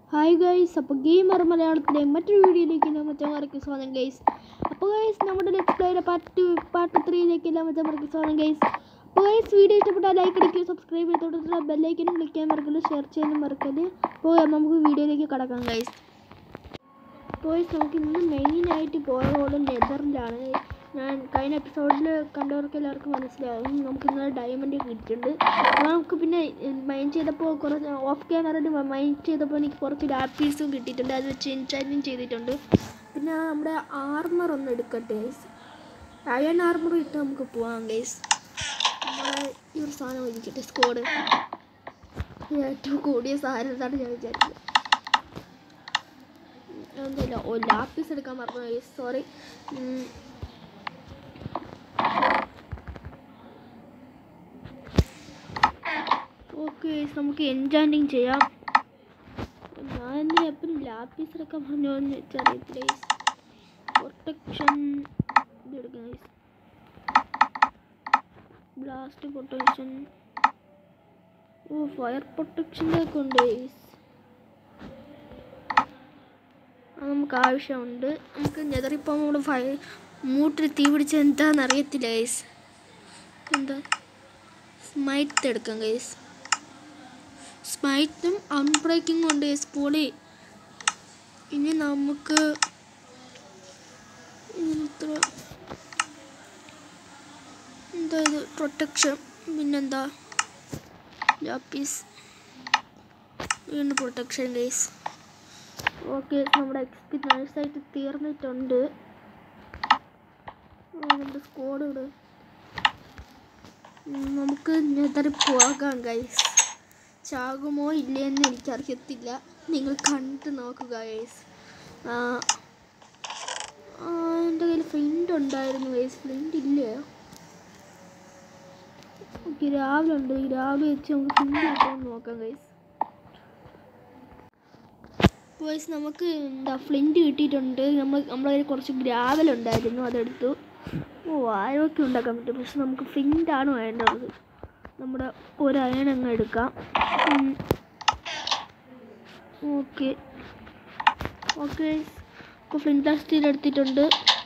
Hi guys അപ്പോൾ gamer മലയാളത്തിലെ മറ്റൊരു വീഡിയോയിലേക്ക് മറ്റന്മാർക്ക് സ്വാഗതം ഗൈസ് അപ്പോൾ ഗൈസ് നമ്മുടെ ലെറ്റ്സ് പ്ലേയുടെ പാർട്ട് ടു പാർട്ട് ത്രീയിലേക്ക് എല്ലാം മറ്റന്മാർക്ക് സ്വാഗതം ഗൈസ് അപ്പോൾ ഗൈസ് വീഡിയോ ഇഷ്ടപ്പെട്ടാൽ ലൈക്ക് അടിക്കുക സബ്സ്ക്രൈബ് ചെയ്ത് തുടർന്ന് ബെല്ലൈക്കനും ക്ലിക്ക് ചെയ്യാൻ മറക്കല് ഷെയർ ചെയ്യാനും മറക്കല് അപ്പോൾ നമുക്ക് വീഡിയോയിലേക്ക് കടക്കാം ഗൈസ് അപ്പോൾ ഗൈസ് നമുക്ക് ഇന്ന് മെയിനായിട്ട് പോയ റോഡ് നെതറിലാണ് ഞാൻ കഴിഞ്ഞ എപ്പിസോഡിൽ കണ്ടവർക്ക് എല്ലാവർക്കും മനസ്സിലാവും നമുക്ക് ഇന്നലെ ഡയമണ്ട് കിട്ടിയിട്ടുണ്ട് അപ്പോൾ നമുക്ക് പിന്നെ മൈൻഡ് ചെയ്തപ്പോൾ കുറച്ച് ഓഫ് ക്യാമറയിൽ മൈൻഡ് ചെയ്തപ്പോൾ എനിക്ക് കുറച്ച് ലാപ്പീസും കിട്ടിയിട്ടുണ്ട് അത് വെച്ച് എൻചാർജിങ് ചെയ്തിട്ടുണ്ട് പിന്നെ നമ്മുടെ ആർമർ ഒന്ന് എടുക്കട്ടെ ഗൈസ് അയൺ ആർമർ ഇട്ട് നമുക്ക് പോവാം ഗൈസ് നമ്മളെ ഈ ഒരു സാധനം ഇരിക്കട്ടെ സ്കോഡ് ഏറ്റവും കൂടിയ സാധനം എന്നാണ് ഞാൻ വിചാരിച്ചത് ഒന്നുമില്ല ഓ ലാപ്പീസ് എടുക്കാൻ മറന്നു ഗൈസ് സോറി ഓക്കെ നമുക്ക് എൻജാൻറ്റിങ് ചെയ്യാം ഞാൻ എപ്പോഴും ലാപ്പീസ് എടുക്കാൻ പറഞ്ഞോ എന്ന് വെച്ചറിയത്തില്ല പ്രൊട്ടക്ഷൻ ഇതെടുക്കാം guys blast protection oh fire പ്രൊട്ടക്ഷൻ്റെ ഒക്കെ ഉണ്ട് ഗൈസ് അത് നമുക്ക് ആവശ്യമുണ്ട് നമുക്ക് ഞെതറിപ്പോൾ നമ്മൾ ഫയർ മൂട്ടിൽ തീ പിടിച്ച എന്താണെന്ന് അറിയത്തില്ല ഗൈസ് എന്താ സ്മൈറ്റ് എടുക്കാം ഗൈസ് സ്മൈറ്റും അൺബ്രേക്കിംഗ് ഉണ്ട് ഗൈസ് പൊളി ഇനി നമുക്ക് ഇത്ര എന്താ ഇത് പ്രൊട്ടക്ഷൻ പിന്നെന്താ ലാപ്പീസ് വീണ്ടും പ്രൊട്ടക്ഷൻ ഗൈസ് ഓക്കെ നമ്മുടെ എക്സ്പി നൈസായിട്ട് തീർന്നിട്ടുണ്ട് ആ, നമ്മുടെ സ്കോഡ് ഇവിടെ ഉം, നമുക്ക് നെതറി പോകാം ഗൈസ് ചാകുമോ ഇല്ലയെന്ന് എനിക്കറിയത്തില്ല നിങ്ങൾ കണ്ടു നോക്കുക ഗൈസ് എൻ്റെ കയ്യിൽ ഫ്ലിൻ്റ് ഉണ്ടായിരുന്നു ഗൈസ് ഫ്ലിൻ്റ് ഇല്ലേ ഓക്കെ രാവിലെ ഉണ്ട് ഈ രാവിലെ വെച്ച് നമുക്ക് ഫ്ലിൻ്റ് കിട്ടുമെന്ന് നോക്കാം ഗൈസ് ഗൈസ് നമുക്ക് എന്താ ഫ്ലിൻ്റ് കിട്ടിയിട്ടുണ്ട് നമ്മൾ നമ്മുടെ കയ്യിൽ കുറച്ച് ഗ്രാവൽ ഉണ്ടായിരുന്നു അതെടുത്തു ഓ ആയൊക്കെ ഉണ്ടാക്കാൻ പറ്റും പക്ഷെ നമുക്ക് ഫ്ലിൻ്റാണ് വേണ്ടത് നമ്മുടെ ഒരു അയൺ അങ്ങ് എടുക്കാം ഓക്കെ ഓക്കെ ഇപ്പോൾ ഫ്ലിൻ്റ് സ്റ്റീൽ എടുത്തിട്ടുണ്ട്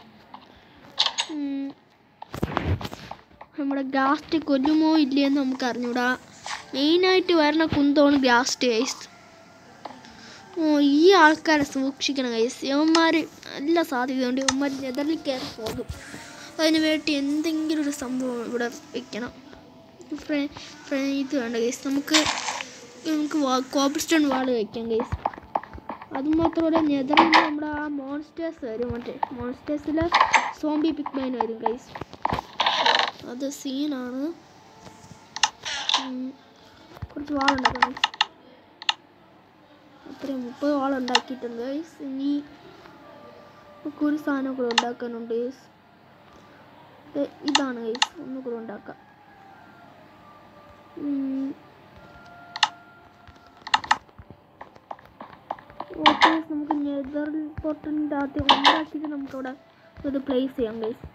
ഉം. നമ്മുടെ ഗ്യാസ്റ്റ് കൊല്ലുമോ ഇല്ലയെന്ന് നമുക്ക് അറിഞ്ഞൂടാ മെയിനായിട്ട് വരണ കുന്തമാണ് ഗ്യാസ്റ്റ് ഗൈസ് ഓ ഈ ആൾക്കാരെ സൂക്ഷിക്കണം ഗൈസ് യവന്മാർ നല്ല സാധ്യതയുണ്ട് യവന്മാർ നെതറിൽ കയറി പോകും അതിന് വേണ്ടി എന്തെങ്കിലും ഒരു സംഭവം ഇവിടെ വെക്കണം ഫ്രേ ഫ്രേ ഇത് വേണ്ട ഗൈസ് നമുക്ക് നമുക്ക് കോബിൾ സ്റ്റോൺ വാൾ വയ്ക്കാം ഗൈസ് അതുമാത്രമല്ല നെതറിൽ നമ്മുടെ ആ മോൺസ്റ്റേഴ്സ് വരും മറ്റേ മോൺസ്റ്റേഴ്സിൽ സോംബി പിക് മൈൻ വരും ഗൈസ് അത് സീനാണ് ഉം. കുറച്ച് വാളുണ്ടാക്കാം ഗൈസ് അത്രയും മുപ്പത് വാൾ ഉണ്ടാക്കിയിട്ടുണ്ട് ഗൈസ് ഇനി നമുക്ക് ഒരു സാധനം കൂടെ ഉണ്ടാക്കാനുണ്ട് ഗൈസ് ദേ ഇതാണ് ഗൈസ് ഒന്നും കൂടെ ഉണ്ടാക്കാം ഉം. ഓക്കെ നമുക്ക് നെതർ പോർട്ടലിൻ്റെ ആദ്യം ഉണ്ടാക്കിയിട്ട് നമുക്കവിടെ ഇത് പ്ലേസ് ചെയ്യാം ഗൈസ്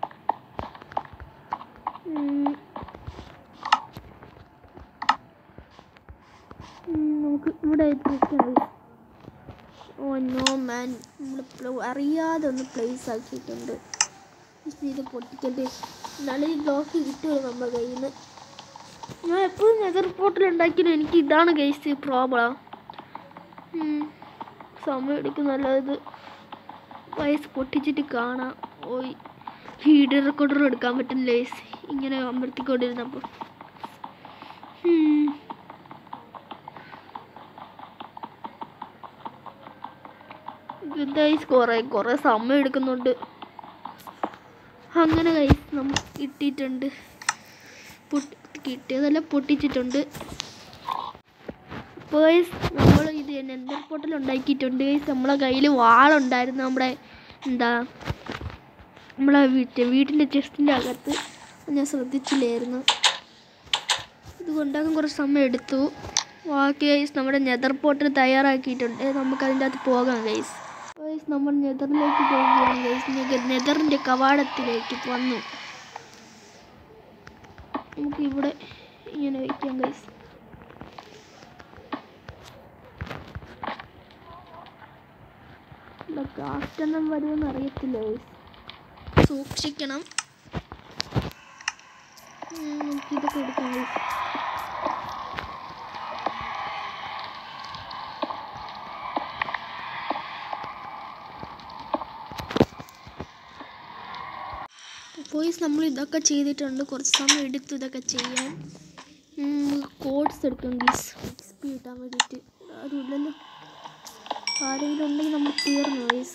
നമുക്ക് ഇവിടെ ഇത് വെക്കാം ഗൈസ് ഓ നോ മാൻ നമ്മൾ അറിയാതെ ഒന്ന് പ്ലേസ് ആക്കിയിട്ടുണ്ട് പക്ഷേ ഇത് പൊട്ടിക്കണ്ടേ എന്നാലും ഈ ബ്ലോക്ക് കിട്ടുമല്ലോ നമ്മുടെ കയ്യിൽ നിന്ന് ഞാൻ എപ്പോഴും നെതർ പോർട്ടൽ ഉണ്ടാക്കിയാലും എനിക്ക് ഇതാണ് കേസ് പ്രോബ്ലം സമയം എടുക്കുന്നല്ല ഇത് വയസ്സ് പൊട്ടിച്ചിട്ട് കാണാം ഓയ് വീഡിയോ റെക്കോർഡർ എടുക്കാൻ പറ്റുന്നില്ല ഗൈസ് ഇങ്ങനെ അമർത്തിക്കൊണ്ടിരുന്നപ്പോൾ ഉം. എന്തായി കുറേ കുറേ സമയം എടുക്കുന്നുണ്ട് അങ്ങനെ കൈസ് നമുക്ക് കിട്ടിയിട്ടുണ്ട് പൊട്ടി കിട്ടിയതല്ല പൊട്ടിച്ചിട്ടുണ്ട് അപ്പോൾ ഗൈസ് നമ്മൾ ഇത് നെന്തർ പൊട്ടൽ ഉണ്ടാക്കിയിട്ടുണ്ട് ഗൈസ് നമ്മളെ കയ്യിൽ വാളുണ്ടായിരുന്നു നമ്മുടെ എന്താ നമ്മളെ വീട്ടിൽ വീട്ടിൻ്റെ ചെസ്റ്റിൻ്റെ അകത്ത് ഞാൻ ശ്രദ്ധിച്ചില്ലായിരുന്നു ഇത് കൊണ്ടാക്കാൻ കുറച്ച് സമയം എടുത്തു ഓക്കെ ഗൈസ് നമ്മുടെ നെതർ പോട്ടൽ തയ്യാറാക്കിയിട്ടുണ്ട് നമുക്ക് അതിൻ്റെ അകത്ത് പോകാം ഗൈസ് ഗൈസ് നമ്മൾ നെതറിലേക്ക് പോവുകയാണ് ഗൈസ് നെതറിൻ്റെ കവാടത്തിലേക്ക് വന്നു നമുക്ക് ഇവിടെ ഇങ്ങനെ വയ്ക്കാം ഗൈസ് ഇവിടെ കാറ്റൊന്നും വരുമെന്ന് അറിയത്തില്ല guys. സൂക്ഷിക്കണം ഉം, നമുക്ക് ഇതൊക്കെ എടുക്കാം guys. ബോയ്സ് നമ്മൾ ഇതൊക്കെ ചെയ്തിട്ടുണ്ട് കുറച്ച് സമയം എടുത്തു ഇതൊക്കെ ചെയ്യാൻ കോഡ്സ് എടുക്കും ഗീസ് എക്സ്പി കിട്ടാൻ വേണ്ടിയിട്ട് ആരും ഇല്ലല്ലോ ആരെങ്കിലും ഉണ്ടെങ്കിൽ നമ്മൾ തീർന്നു ഗീസ്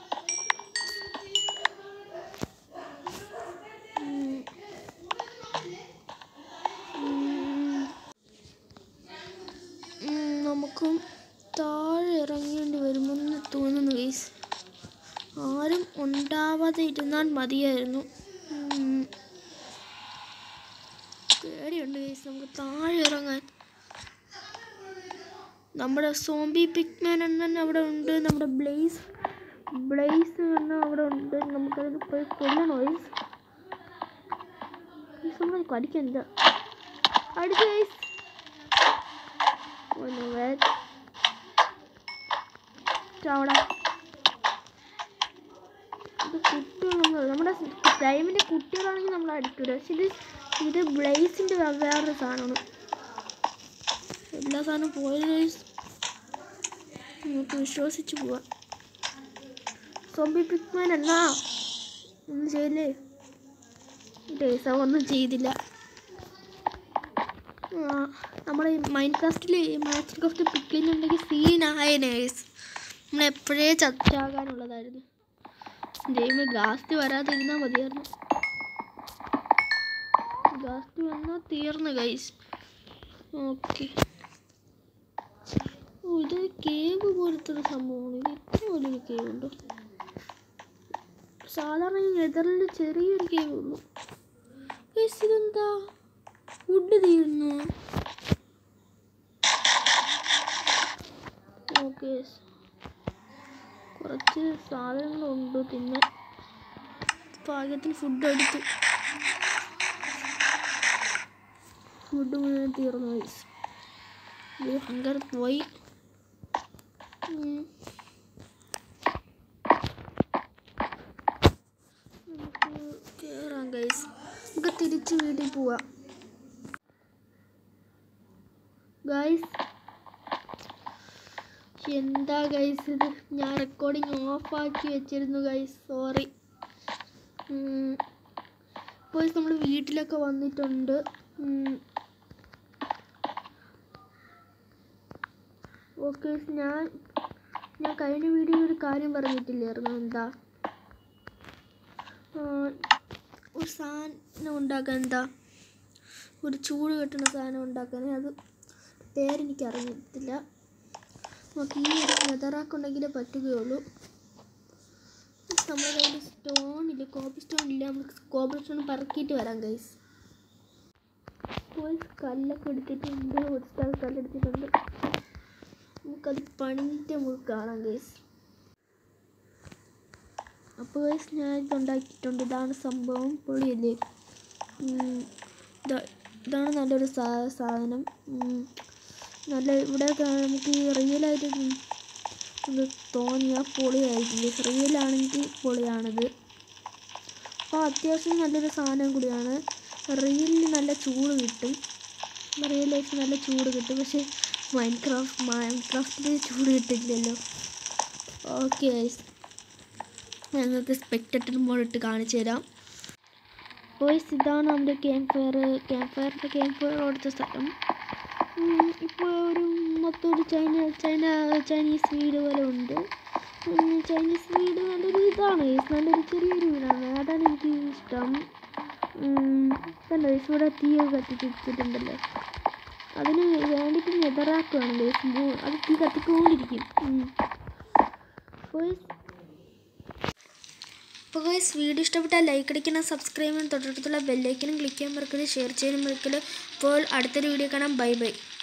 നമുക്കും താഴെ ഇറങ്ങേണ്ടി വരുമെന്ന് തോന്നുന്നു ഗീസ് ആരും ഉണ്ടാവാതെ ഇരുന്നാൽ മതിയായിരുന്നു ഉം. പേടിയുണ്ട് ഗൈസ് നമുക്ക് താഴെ ഇറങ്ങാൻ നമ്മുടെ സോംബി പിക്മാൻ എണ്ണൻ അവിടെ ഉണ്ട് നമ്മുടെ ബ്ലേസ് ബ്ലേസ് എണ്ണ അവിടെ ഉണ്ട് നമുക്കതിന് പോയി കൊല്ലണോ ഗൈസ് ഗൈസ് നമ്മൾ കടിക്കണ്ട അടിച്ചു ഗൈസ് ഒന്ന് വേ ചാവടാ ഇത് കുട്ടികളൊന്നും നമ്മുടെ ടൈമിൻ്റെ കുട്ടികളാണെങ്കിൽ നമ്മൾ അടിക്കൂല പക്ഷെ ഇത് ഇത് ബ്ലേസിൻ്റെ വേറൊരു സാധനമാണ് എല്ലാ സാധനവും പോയത് guys. നമുക്ക് വിശ്വസിച്ച് പോവാം സോംബി പിക്മാൻ എന്നാ ഒന്നും ചെയ്യില്ലേ ഡേസ ഒന്നും ചെയ്തില്ല ആ, നമ്മുടെ ഈ മൈൻഡ് ക്രാഫ്റ്റിൽ മാസ്റ്റർ ക്രാഫ്റ്റ് പിക്ലിംഗ് ഉണ്ടെങ്കിൽ സീനായ നേഴ്സ് നമ്മൾ എപ്പോഴേ ചച്ചാകാനുള്ളതായിരുന്നു ദൈവം ഗാസ്റ്റ് വരാതിരുന്നാൽ മതിയായിരുന്നു ഗാസ്റ്റ് വന്നാൽ തീർന്നു ഗൈസ് ഓക്കെ ഓ ഇത് കേവ് പോലത്തെ ഒരു സംഭവമാണ് ഇത് ഇത്ര വലിയൊരു കേവ് ഉണ്ടോ സാധാരണ ഈ നെതറിൽ ചെറിയൊരു കേവ് ഉള്ളൂ ഗൈസ് ഇതെന്താ വുഡ് തീർന്നു ഓക്കെ കുറച്ച് സാധനങ്ങളുണ്ട് പിന്നെ പാകത്തിന് ഫുഡ് എടുത്തു ഫുഡ് മുഴുവൻ തീർന്നു guys. ഇത് ഹങ്കർ പോയി ഉം. നമുക്ക് കേറാം ഗൈസ് നമുക്ക് തിരിച്ച് വീട്ടിൽ പോവാം ഗൈസ് എന്താ ഗൈസ് ഇത് ഞാൻ റെക്കോർഡിങ് ഓഫാക്കി വെച്ചിരുന്നു ഗൈസ് സോറി ഇപ്പോൾ നമ്മൾ വീട്ടിലൊക്കെ വന്നിട്ടുണ്ട് ഓക്കെ ഞാൻ ഞാൻ കഴിഞ്ഞ വീഡിയോയിൽ ഒരു കാര്യം പറഞ്ഞിട്ടില്ലായിരുന്നു എന്താ ആ, ഒരു സാധനം ഉണ്ടാക്കാൻ എന്താ ഒരു ചൂട് കെട്ടുന്ന സാധനം ഉണ്ടാക്കാൻ അത് പേരെനിക്ക് അറിയത്തില്ല നമുക്ക് ഈ ഒരു നെതറാക്ക് ഉണ്ടെങ്കിലേ പറ്റുകയുള്ളൂ നമ്മുടെ കയ്യിൽ സ്റ്റോൺ ഇല്ല കോപ്പി സ്റ്റോൺ ഇല്ല നമുക്ക് കോപ്പർ സ്റ്റോൺ പറക്കിയിട്ട് വരാം ഗൈസ് പോയി കല്ലൊക്കെ എടുത്തിട്ടുണ്ട് ഒരു സ്ഥലം കല്ലെടുത്തിട്ടുണ്ട് നമുക്കത് പണിഞ്ഞിട്ട് നമുക്ക് കാണാം ഗൈസ് അപ്പോൾ ഗൈസ് ഞാൻ ഇത് ഉണ്ടാക്കിയിട്ടുണ്ട് ഇതാണ് സംഭവം പൊളിയല്ലേ ഉം, ഇതാ- ഇതാണ് നല്ലൊരു സാ സാധനം ഉം, നല്ല ഇവിടെ നമുക്ക് റിയലായിട്ട് ഇത് തോന്നിയാൽ പൊളിയായിരിക്കും റിയലാണെങ്കിൽ പൊളിയാണിത് അപ്പോൾ അത്യാവശ്യം നല്ലൊരു സാധനം കൂടിയാണ് റിയലിന് നല്ല ചൂട് കിട്ടും റിയൽ ലൈഫ് നല്ല ചൂട് കിട്ടും പക്ഷേ മൈൻഡ് ക്രാഫ്റ്റ് മൈൻഡ് ക്രാഫ്റ്റിൽ ചൂട് കിട്ടില്ലല്ലോ ഓക്കെ ഞങ്ങൾക്ക് സ്പെക്ടറ്റർ മോഡ് ഇട്ട് കാണിച്ചു തരാം ബോയ്സ് ഇതാണ് നമ്മുടെ ക്യാമ്പ് ഫയർ ക്യാമ്പ് ഫയറിൻ്റെ ക്യാമ്പ് ഫയർ കൊടുത്ത സ്ഥലം ഇപ്പോൾ ഒരു മൊത്തം ഒരു ചൈന ചൈന ചൈനീസ് വീട് പോലെ ഉണ്ട് ഉം, ചൈനീസ് വീട് നല്ലൊരു ഇതാണ് guys. നല്ലൊരു ചെറിയൊരു വീടാണ് അതാണ് എനിക്ക് ഇഷ്ടം കണ്ടോ guys, ഇവിടെ തീയൊക്കെ കത്തിച്ചിട്ടുണ്ടല്ലോ അതിന് വേണ്ടിയിട്ട് നെതറാക്കുകയാണ് guys. മൂ- അത് തീ കത്തിക്കൊണ്ടിരിക്കും ബോയ്സ് അപ്പോൾ ഗൈസ് വീഡിയോ ഇഷ്ടപ്പെട്ടാൽ ലൈക്ക് അടിക്കണം സബ്സ്ക്രൈബ് ചെയ്യണം തൊട്ടടുത്തുള്ള ബെല്ലൈക്കനും ക്ലിക്ക് ചെയ്യാൻ മറക്കരുത് ഷെയർ ചെയ്യാനും മറക്കരുത് അപ്പോൾ അടുത്തൊരു വീഡിയോ കാണാം ബൈ ബൈ